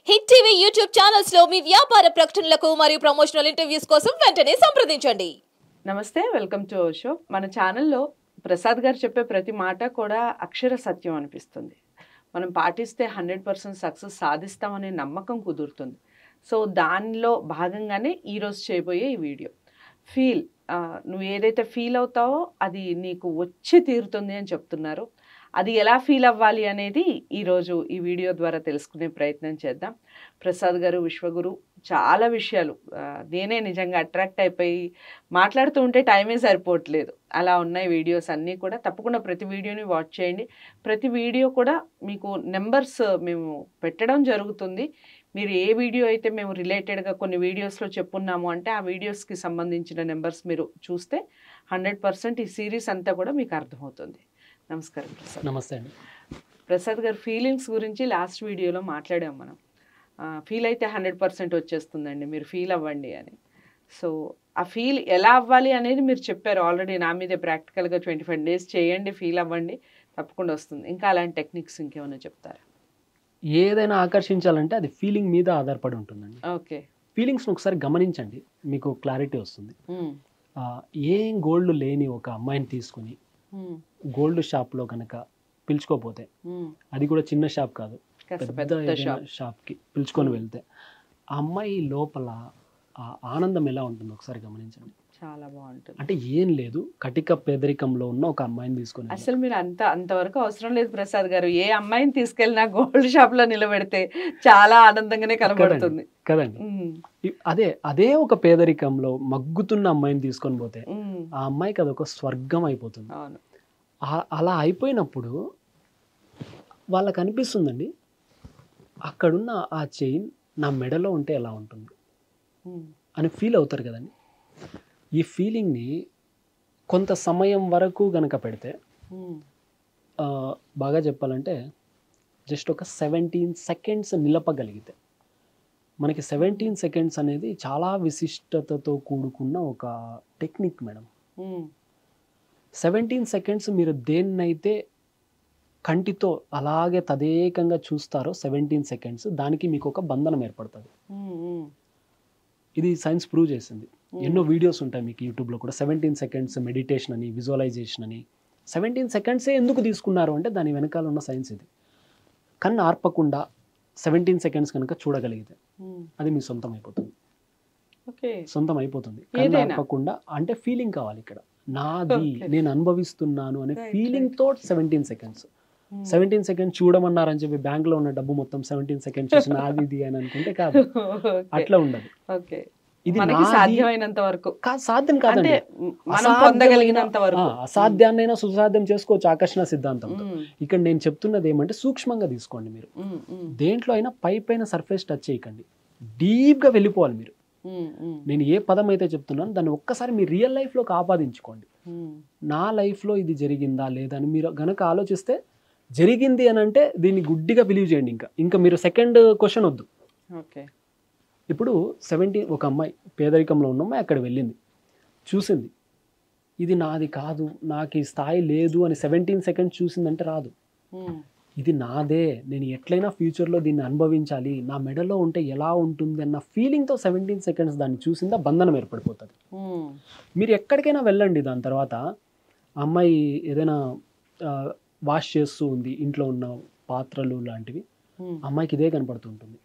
Hit TV YouTube channels లో మీ వ్యాపార ప్రకటనలకు మరియు ప్రమోషనల్ ఇంటర్వ్యూస్ కోసం వెంటనే సంప్రదించండి నమస్తే వెల్కమ్ టు అవర్ షో మన ఛానల్లో ప్రసాద్ గారు చెప్పే ప్రతి మాట కూడా అక్షర సత్యం అనిపిస్తుంది మనం పాటిస్తే హండ్రెడ్ పర్సెంట్ సక్సెస్ సాధిస్తామనే నమ్మకం కుదురుతుంది సో దానిలో భాగంగానే ఈరోజు చేయబోయే ఈ వీడియో ఫీల్ నువ్వు ఏదైతే ఫీల్ అవుతావో అది నీకు వచ్చి తీరుతుంది అని చెప్తున్నారు అది ఎలా ఫీల్ అవ్వాలి అనేది ఈరోజు ఈ వీడియో ద్వారా తెలుసుకునే ప్రయత్నం చేద్దాం ప్రసాద్ గారు విశ్వగురు చాలా విషయాలు ఆ, నేనే నిజంగా అట్రాక్ట్ అయిపోయి మాట్లాడుతూ ఉంటే టైమే సరిపోవట్లేదు అలా ఉన్నాయి వీడియోస్ అన్నీ కూడా తప్పకుండా ప్రతి వీడియోని వాచ్ చేయండి ప్రతి వీడియో కూడా మీకు నెంబర్స్ మేము పెట్టడం జరుగుతుంది మీరు ఏ వీడియో అయితే మేము రిలేటెడ్గా కొన్ని వీడియోస్లో చెప్పున్నాము అంటే ఆ వీడియోస్కి సంబంధించిన నెంబర్స్ మీరు చూస్తే హండ్రెడ్ పర్సెంట్ ఈ సిరీస్ అంతా కూడా మీకు అర్థమవుతుంది నమస్కారం ప్రసాద్ నమస్తే అండి ప్రసాద్ గారు ఫీలింగ్స్ గురించి లాస్ట్ వీడియోలో మాట్లాడాం మనం ఫీల్ అయితే హండ్రెడ్ పర్సెంట్ వచ్చేస్తుందండి మీరు ఫీల్ అవ్వండి అని సో ఆ ఫీల్ ఎలా అవ్వాలి అనేది మీరు చెప్పారు ఆల్రెడీ నా మీదే ప్రాక్టికల్గా ట్వంటీ ఫైవ్ డేస్ చేయండి ఫీల్ అవ్వండి తప్పకుండా వస్తుంది ఇంకా అలాంటి టెక్నిక్స్ ఇంకేమైనా చెప్తారా ఏదైనా ఆకర్షించాలంటే అది ఫీలింగ్ మీద ఆధారపడి ఉంటుందండి ఓకే ఫీలింగ్స్ని ఒకసారి గమనించండి మీకు క్లారిటీ వస్తుంది ఆ, ఏం గోల్డ్ లేని ఒక అమ్మాయిని తీసుకుని గోల్డ్ షాప్లో కనుక పిలుచుకోపోతే అది కూడా చిన్న షాప్ కాదు కాస్త పెద్ద పెద్ద ఏదైనా షాప్ షాప్కి పిలుచుకొని వెళ్తే ఆ అమ్మాయి లోపల ఆ ఆనందం ఎలా ఉంటుందో ఒకసారి గమనించండి చాలా బాగుంటుంది అంటే ఏం లేదు కటిక పేదరికంలో ఉన్న ఒక అమ్మాయిని తీసుకొని వెళ్ళాలి. అసలు మీరు అంత అంతవరకు అవసరం లేదు ప్రసాద్ గారు ఏ అమ్మాయిని తీసుకెళ్ళినా గోల్డ్ షాప్ లో నిలబెడితే చాలా ఆనందంగానే కనబడుతుంది కదండి ఉమ్, ఇ- అదే అదే ఒక పేదరికంలో మగ్గుతున్న అమ్మాయిని తీసుకొని పోతే ఉమ్, ఆ అమ్మాయికి అదొక స్వర్గం అయిపోతుంది అవును ఆ- అలా అయిపోయినప్పుడు వాళ్ళకి అనిపిస్తుందండి అక్కడున్న ఆ చైన్ నా మెడలో ఉంటే ఎలా ఉంటుంది ఉమ్, అని ఫీల్ అవుతారు కదండి ఈ ఫీలింగ్ని కొంత సమయం వరకు గనక పెడితే ఉమ్, ఆ, బాగా చెప్పాలంటే జస్ట్ ఒక సెవెంటీన్ సెకండ్స్ నిలపగలిగితే మనకి సెవెంటీన్ సెకండ్స్ అనేది చాలా విశిష్టతతో కూడుకున్న ఒక technique madam um, seventeen seconds మీరు దేన్నైతే కంటితో అలాగే తదేకంగా చూస్తారో సెవెంటీన్ సెకండ్స్ దానికి మీకు ఒక బంధనం ఏర్పడుతుంది ఉమ్, ఉమ్, ఇది సైన్స్ ప్రూవ్ చేసింది ఎన్నో వీడియోస్ ఉంటాయి మీకు యూట్యూబ్లో కూడా సెవెంటీన్ సెకండ్స్ మెడిటేషన్ అని విజువలైజేషన్ అని సెవెంటీన్ సెకండ్సే ఎందుకు తీసుకున్నారు అంటే దాని వెనకాల ఉన్న సైన్స్ ఇది కన్ను ఆర్పకుండా సెవెంటీన్ సెకండ్స్ కనుక చూడగలిగితే ఉమ్. అది మీ సొంతం అయిపోతుంది ఓకే సొంతం అయిపోతుంది కన్ను ఏదైనా? ఆర్పకుండా అంటే ఫీలింగ్ కావాలి ఇక్కడ నాది Okay. నేను అనుభవిస్తున్నాను అనే Right, ఫీలింగ్ right. తో seventeen seconds um. Seventeen seconds చూడమన్నారని చెప్పి బ్యాంక్ లో ఉన్న డబ్బు మొత్తం సెవెంటీన్ సెకండ్స్ చూసి నాది ఇది అని అనుకుంటే కాదు ఓకే, అట్లా ఉండదు ఓకే ఇది మనకి నాది- సాధ్యమైనంత వరకు కాదు సాధ్యం అంటే కాదండి మనం అసాధ్యమైన- పొందగలిగినంత వరకు ఆ, అసాధ్యాన్నైనా సుసాధ్యం చేసుకోవచ్చు ఆకర్షణ సిద్ధాంతంతో ఉమ్, ఇక్కడ నేను చెప్తున్నది ఏమంటే సూక్ష్మంగా తీసుకోండి మీరు ఉమ్, ఉమ్, దేంట్లో అయినా పై పైన సర్ఫేస్ టచ్ చేయకండి డీప్గా వెళ్ళిపోవాలి మీరు ఉమ్, ఉమ్, నేను ఏ పదం అయితే చెప్తున్నాను దాన్ని ఒక్కసారి మీ రియల్ లైఫ్లోకి ఆపాదించుకోండి ఉమ్, నా లైఫ్లో ఇది జరిగిందా లేదా అని మీరు గనక ఆలోచిస్తే జరిగింది అని అంటే దీన్ని గుడ్డిగా బిలీవ్ చేయండి ఇంకా ఇంకా మీరు సెకండ్ క్వశ్చన్ వద్దు ఓకే ఇప్పుడు సెవెంటీన్ ఒక అమ్మాయి పేదరికంలో ఉన్న అమ్మాయి అక్కడ వెళ్ళింది చూసింది ఇది నాది కాదు నాకు ఈ స్థాయి లేదు అని సెవెంటీన్ సెకండ్స్ చూసిందంటే రాదు ఉమ్, ఇది నాదే నేను ఎట్లయినా ఫ్యూచర్లో దీన్ని అనుభవించాలి నా మెడలో ఉంటే ఎలా ఉంటుంది అన్న ఫీలింగ్తో సెవెంటీన్ సెకండ్స్ దాన్ని చూసిందా బంధనం ఏర్పడిపోతుంది ఉమ్, మీరు ఎక్కడికైనా వెళ్ళండి దాని తర్వాత ఆ అమ్మాయి ఏదైనా వాష్ చేస్తూ ఉంది ఇంట్లో ఉన్న పాత్రలు లాంటివి ఉమ్, ఆ అమ్మాయికి ఇదే కనపడుతూ ఉంటుంది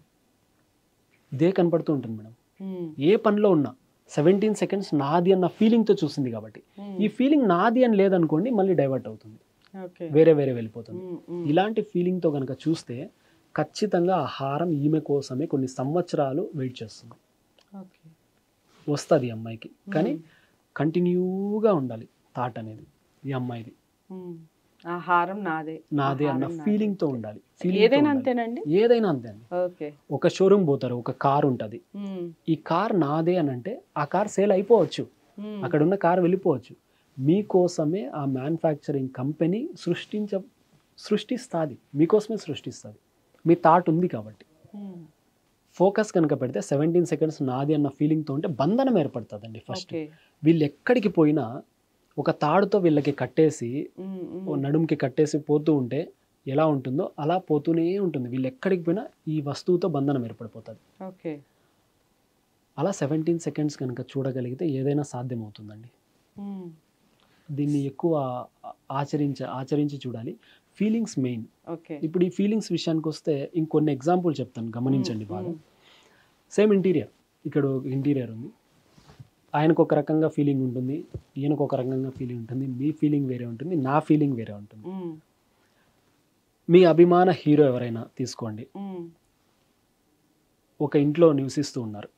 ఇదే కనపడుతూ ఉంటుంది మేడం ఉమ్, ఏ పనిలో ఉన్నా సెవెంటీన్ సెకండ్స్ నాది అన్న ఫీలింగ్తో చూసింది కాబట్టి ఉమ్, ఈ ఫీలింగ్ నాది అని లేదనుకోండి మళ్ళీ డైవర్ట్ అవుతుంది ఓకే వేరే వేరే వెళ్ళిపోతుంది ఉమ్, ఉమ్, ఇలాంటి ఫీలింగ్తో కనుక చూస్తే ఖచ్చితంగా ఆ హారం ఈమె కోసమే కొన్ని సంవత్సరాలు వెయిట్ చేస్తుంది ఓకే వస్తుంది ఈ అమ్మాయికి కానీ కంటిన్యూగా ఉండాలి థాట్ అనేది ఈ అమ్మాయిది ఉమ్, ఆ హారం నాదే నాదే ఆ అన్న హారం నాదే. ఫీలింగ్తో ఉండాలి Feeling తో ఏదైనా ఉండాలి. అంతేనండి ఏదైనా అంతే అండి ఓకే ఒక షోరూమ్ పోతారు ఒక కార్ ఉంటుంది ఉమ్, ఈ కార్ నాదే అని అంటే ఆ కార్ సేల్ అయిపోవచ్చు ఉమ్, అక్కడ ఉన్న కార్ వెళ్ళిపోవచ్చు మీకోసమే ఆ మ్యానుఫ్యాక్చరింగ్ కంపెనీ సృష్టించ సృష్టిస్తుంది మీకోసమే సృష్టిస్తుంది మీ థాట్ ఉంది కాబట్టి ఉమ్, ఫోకస్ కనుక పెడితే సెవెంటీన్ సెకండ్స్ నాది అన్న ఫీలింగ్తో ఉంటే బంధనం ఏర్పడుతుందండి ఫస్ట్ ఓకే వీళ్ళు ఎక్కడికి పోయినా ఒక తాడుతో వీళ్ళకి కట్టేసి ఉమ్, ఉమ్, ఓ నడుముకి కట్టేసి పోతూ ఉంటే ఎలా ఉంటుందో అలా పోతూనే ఉంటుంది వీళ్ళు ఎక్కడికి పోయినా ఈ వస్తువుతో బంధనం ఏర్పడిపోతుంది ఓకే అలా సెవెంటీన్ సెకండ్స్ కనుక చూడగలిగితే ఏదైనా సాధ్యమవుతుందండి మ్మ్. దీన్ని ఎక్కువ ఆచరించ ఆచరించి చూడాలి ఫీలింగ్స్ మెయిన్ ఓకే ఇప్పుడు ఈ ఫీలింగ్స్ విషయానికి వస్తే ఇంకొన్ని ఎగ్జాంపుల్ చెప్తాను గమనించండి మ్మ్. బాగా సేమ్ ఇంటీరియర్ ఇక్కడ ఇంటీరియర్ ఉంది ఆయనకు ఒక రకంగా ఫీలింగ్ ఉంటుంది ఈయనకు ఒక రకంగా ఫీలింగ్ ఉంటుంది మీ ఫీలింగ్ వేరే ఉంటుంది నా ఫీలింగ్ వేరే ఉంటుంది మ్మ్. మీ అభిమాన హీరో ఎవరైనా తీసుకోండి మ్మ్. ఒక ఇంట్లో నివసిస్తూ ఉన్నారు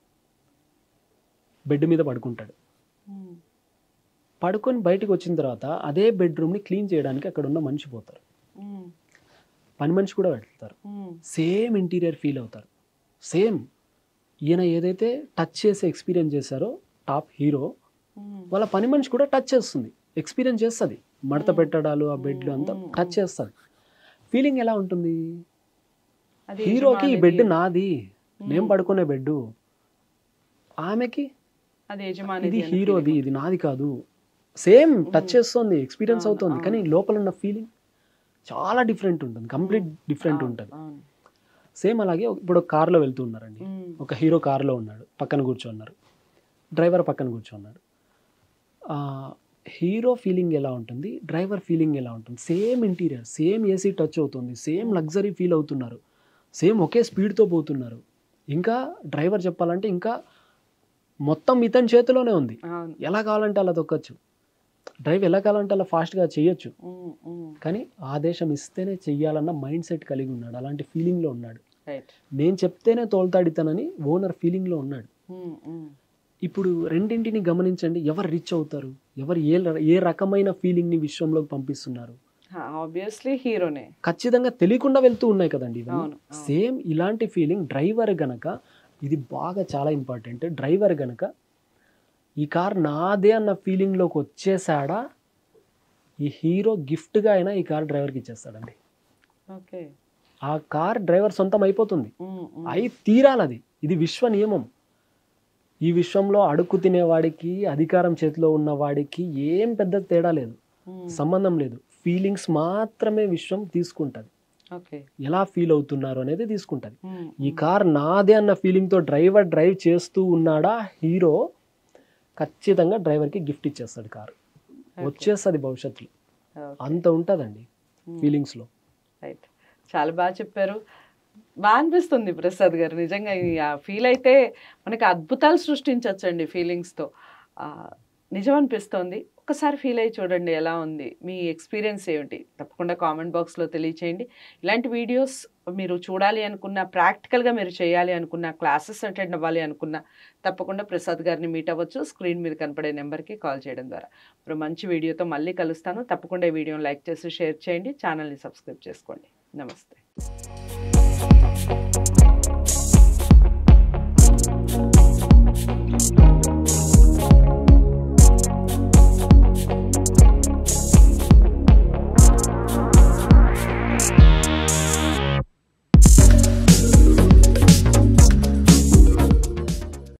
బెడ్ మీద పడుకుంటాడు మ్మ్. పడుకొని బయటకు వచ్చిన తర్వాత అదే బెడ్రూమ్ని క్లీన్ చేయడానికి అక్కడ ఉన్న మనిషి పోతారు మ్మ్. పని మనిషి కూడా వెళ్తారు మ్మ్. సేమ్ ఇంటీరియర్ ఫీల్ అవుతారు సేమ్ ఈయన ఏదైతే టచ్ చేసి ఎక్స్పీరియన్స్ చేశారో టాప్ హీరో మ్మ్. వాళ్ళ పని మనిషి కూడా టచ్ చేస్తుంది ఎక్స్పీరియన్స్ చేస్తుంది మడత పెట్టడాలు ఆ బెడ్లు అంతా మ్మ్. టచ్ చేస్తుంది ఫీలింగ్ ఎలా ఉంటుంది అది హీరోకి ఈ యజమానిది. బెడ్ నాది నేను మ్మ్. పడుకునే బెడ్ ఆమెకి అది యజమానిది ఇది అనే హీరోది feeling. ఇది నాది కాదు సేమ్ టచ్ మ్మ్. చేస్తుంది ఎక్స్పీరియన్స్ అవును, అవుతుంది అవును. కానీ లోపల ఉన్న ఫీలింగ్ చాలా డిఫరెంట్ ఉంటుంది కంప్లీట్ డిఫరెంట్ అవును, ఉంటుంది అవును. సేమ్ అలాగే ఇప్పుడు కార్లో వెళ్తూ ఉన్నారండి మ్మ్. ఒక హీరో కార్లో ఉన్నాడు పక్కన కూర్చున్నారు డ్రైవర్ పక్కన కూర్చున్నాడు ఆ, హీరో ఫీలింగ్ ఎలా ఉంటుంది డ్రైవర్ ఫీలింగ్ ఎలా ఉంటుంది same interior same AC touch అవుతుంది సేమ్ లగ్జరీ ఫీల్ అవుతున్నారు సేమ్ ఒకే స్పీడ్తో పోతున్నారు ఇంకా డ్రైవర్ చెప్పాలంటే ఇంకా మొత్తం ఇతని చేతిలోనే ఉంది అవును ఎలా కావాలంటే అలా తొక్కచ్చు డ్రైవ్ ఎలా కావాలంటే అలా ఫాస్ట్గా చేయొచ్చు మ్మ్. మ్మ్. కానీ ఆదేశం ఇస్తేనే చెయ్యాలన్న మైండ్ సెట్ కలిగి ఉన్నాడు అలాంటి ఫీలింగ్లో ఉన్నాడు రైట్ నేను చెప్తేనే తోలుతాడు ఇతనని ఓనర్ ఫీలింగ్లో ఉన్నాడు మ్మ్. మ్మ్. ఇప్పుడు రెండింటిని గమనించండి ఎవరు రిచ్ అవుతారు ఎవరు ఏ ఏ రకమైన ఫీలింగ్ని విశ్వంలోకి పంపిస్తున్నారు ఆబ్వియస్లీ హీరోనే ఖచ్చితంగా తెలియకుండా వెళ్తూ ఉన్నాయి కదండి ఇవన్నీ అవును, అవును. సేమ్ ఇలాంటి ఫీలింగ్ డ్రైవర్ గనక ఇది బాగా చాలా ఇంపార్టెంట్ డ్రైవర్ గనక ఈ కార్ నాదే అన్న ఫీలింగ్లోకి వచ్చేసాడా ఈ హీరో గిఫ్ట్గా అయినా ఈ కార్ డ్రైవర్కి ఇచ్చేస్తాడండి ఓకే ఆ కార్ డ్రైవర్ సొంతం అయిపోతుంది మ్మ్. మ్మ్. అయి తీరాలది ఇది విశ్వ నియమం ఈ విశ్వంలో అడుక్కు తినేవాడికి అధికారం చేతిలో ఉన్న వాడికి ఏం పెద్ద తేడా లేదు మ్మ్. సంబంధం లేదు ఫీలింగ్స్ మాత్రమే విశ్వం తీసుకుంటుంది ఓకే ఎలా ఫీల్ అవుతున్నారు అనేది తీసుకుంటుంది మ్మ్. ఈ కార్ నాదే అన్న ఫీలింగ్తో డ్రైవర్ డ్రైవ్ చేస్తూ ఉన్నాడా హీరో ఖచ్చితంగా డ్రైవర్కి గిఫ్ట్ ఇచ్చేస్తాడు కారు వచ్చేస్తుంది భవిష్యత్తులో ఓకే. అంత ఉంటుందండి మ్మ్. ఫీలింగ్స్లో రైట్ చాలా బాగా చెప్పారు బాగా అనిపిస్తుంది ప్రసాద్ గారు నిజంగా ఈ ఆ ఫీల్ అయితే మనకి అద్భుతాలు సృష్టించవచ్చండి ఫీలింగ్స్తో నిజం అనిపిస్తోంది ఒకసారి ఫీల్ అయ్యి చూడండి ఎలా ఉంది మీ ఎక్స్పీరియన్స్ ఏమిటి తప్పకుండా కామెంట్ బాక్స్లో తెలియచేయండి ఇలాంటి వీడియోస్ మీరు చూడాలి అనుకున్న ప్రాక్టికల్గా మీరు చేయాలి అనుకున్న క్లాసెస్ అటెండ్ అవ్వాలి అనుకున్న తప్పకుండా ప్రసాద్ గారిని మీట్ అవ్వచ్చు స్క్రీన్ మీద కనపడే నెంబర్కి కాల్ చేయడం ద్వారా ఇప్పుడు మంచి వీడియోతో మళ్ళీ కలుస్తాను తప్పకుండా ఈ వీడియోని లైక్ చేసి షేర్ చేయండి ఛానల్ని సబ్స్క్రైబ్ చేసుకోండి నమస్తే